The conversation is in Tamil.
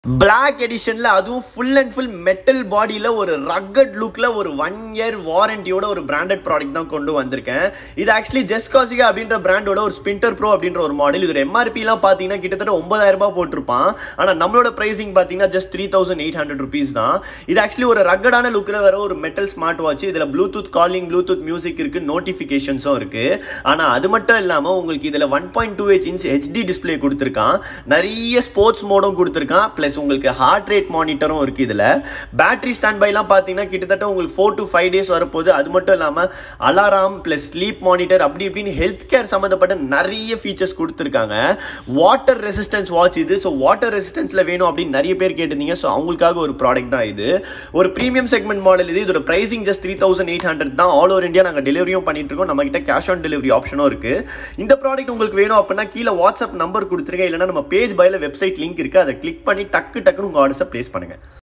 பிளாக் எடிஷனில் அதுவும் ஃபுல் அண்ட் ஃபுல் மெட்டல் பாடியில் ஒரு ரக்கட் லுக்கில் ஒரு ஒன் இயர் வாரண்டியோட ஒரு பிராண்டட் ப்ராடக்ட் தான் கொண்டு வந்திருக்கேன் இது ஆக்சுவலி ஜெஸ்காசிகா அப்படின்ற பிராண்டோட ஒரு ஸ்பின்டர் ப்ரோ அப்படின்ற ஒரு மாடல் இதோட எம்ஆர்பிலாம் பார்த்தீங்கன்னா கிட்டத்தட்ட ஒன்பதாயிரம் ரூபாய் போட்டிருப்பான் ஆனால் நம்மளோட ப்ரைஸிங் பார்த்தீங்கன்னா just three thousand eight hundred rupees தான் இது ஆக்சுவலி ஒரு ரக்கடான லுக்கில் வர ஒரு மெட்டல் ஸ்மார்ட் வாட்ச் இதில் ப்ளூடூத் காலிங் ப்ளூடூத் மியூசிக் இருக்குது நோட்டிஃபிகேஷன்ஸும் இருக்குது ஆனால் அது மட்டும் இல்லாமல் உங்களுக்கு இதில் one point two H inch HD display கொடுத்துருக்கான் நிறைய ஸ்போர்ட்ஸ் மோடும் கொடுத்துருக்கான் ப்ளஸ் உங்களுக்கு ஹார்ட் ரேட் மானிட்டரும் இருக்குது இதில் பேட்டரி ஸ்டாண்ட் பைலாம் பார்த்தீங்கன்னா கிட்டத்தட்ட உங்களுக்கு ஃபோர் டு ஃபைவ் டேஸ் வரப்போகுது அது மட்டும் இல்லாமல் அலாராம் ப்ளஸ் ஸ்லீப் மானிட்டர் அப்படி இப்படின்னு ஹெல்த் கேர் சம்மந்தப்பட்ட நிறைய ஃபீச்சர்ஸ் கொடுத்துருக்காங்க வாட்டர் ரெசிஸ்டன்ஸ் வாட்ச் இது ஸோ வாட்டர் ரெசிஸ்டன்ஸில் வேணும் அப்படின்னு நிறைய பேர் கேட்டிருந்தீங்க ஸோ அவங்களுக்காக ஒரு ப்ராடக்ட் தான் இது ஒரு ப்ரீமியம் செக்மெண்ட் மாடல் இது இதோட pricing just three thousand eight hundred தான் ஆல் ஓவர் இந்தியா நாங்கள் டெலிவரியும் பண்ணிட்டு இருக்கோம் நம்ம கிட்ட கேஷ் ஆன் டெலிவரி ஆப்ஷனும் இருக்குது இந்த ப்ராடக்ட் உங்களுக்கு வேணும் அப்படின்னா கீழே வாட்ஸ்அப் நம்பர் கொடுத்துருங்க இல்லைனா நம்ம பேஜ் பைல வெப்சைட் லிங்க் இருக்குது அதை கிளிக் பண்ணி டக்கு டக்குன்னு உங்கள் ஆர்டர்ஸை ப்ளேஸ் பண்ணுங்கள்